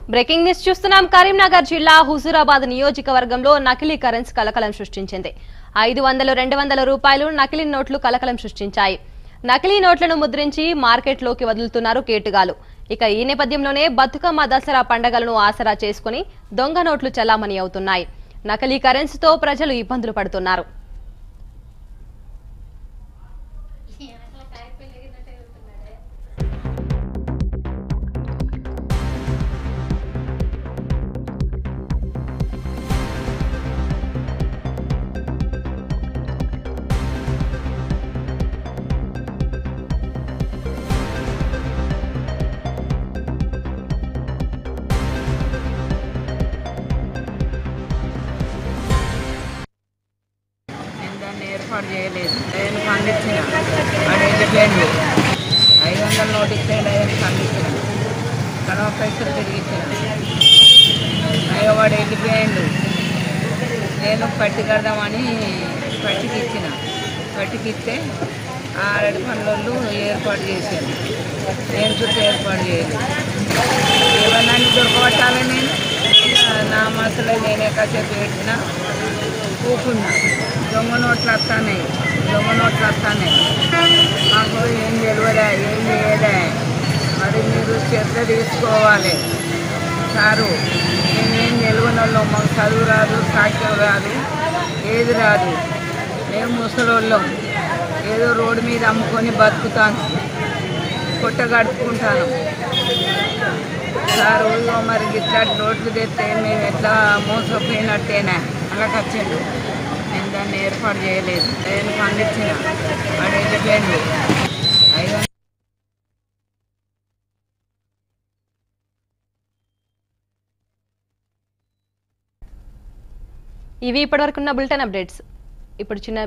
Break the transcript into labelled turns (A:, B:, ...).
A: breaking news చూస్తున్నాం కరీంనగర్ జిల్లా హుజూరాబాద్ నియోజకవర్గంలో నకిలీ కరెన్సీ కలకలం సృష్టించింది ఐదు వందలు రెండు వందల రూపాయలు నకిలీ నోట్లు కలకలం సృష్టించాయి నకిలీ నోట్లను ముద్రించి మార్కెట్లోకి వదులుతున్నారు కేటుగాలు ఇక ఈ నేపథ్యంలోనే బతుకమ్మ దసరా పండగలను ఆసరా చేసుకుని దొంగ నోట్లు చలామణి అవుతున్నాయి నకిలీ కరెన్సీతో ప్రజలు ఇబ్బందులు పడుతున్నారు
B: నేను దాన్ని ఏర్పాటు చేయలేదు నేను పండించిన వాడు వెళ్ళిపోయాడు ఐదు వందల నోటు ఇస్తే నేను పండించిన కడవ పైసలు తిరిగిచ్చిన అయ్యో వాడు వెళ్ళిపోయాడు నేను పట్టి కడదామని పట్టికి ఇచ్చిన పట్టికి ఇస్తే ఆ అరటి పనులు ఏర్పాటు చేశాను నేను చుట్టూ ఏర్పాటు చేయలేదు ఏమన్నా దొరకబట్టాలి నేను నా మనసులో నేనే కాసేపు పెట్టినా కూకున్నా దొంగ నోట్లు వస్తాయి దొంగ నోట్లు వస్తాయి మాకు ఏం తెలియదా ఏం చేయదా మరి మీరు శ్రద్ధ తీసుకోవాలి సారు మేమేం తెలియని వాళ్ళం మాకు చదువు రాదు సాక్ష్యం రాదు ఏది రాదు మేము ముసలోళ్ళం ఏదో రోడ్డు మీద అమ్ముకొని బతుకుతాను పుట్ట గడుపుకుంటాను సారు ఇగో మరి ఇట్లాంటి నోట్లు తెస్తే మేము ఎట్లా మోసపోయినట్టేనా అలా వచ్చిండు నేను దాన్ని ఏర్పాటు చేయలేదు నేను పండించిన వాడు వెళ్ళిపోయింది ఐదు
A: ఇవి ఇప్పటివరకున్న బులెటిన్ అప్డేట్స్ ఇప్పుడు చిన్న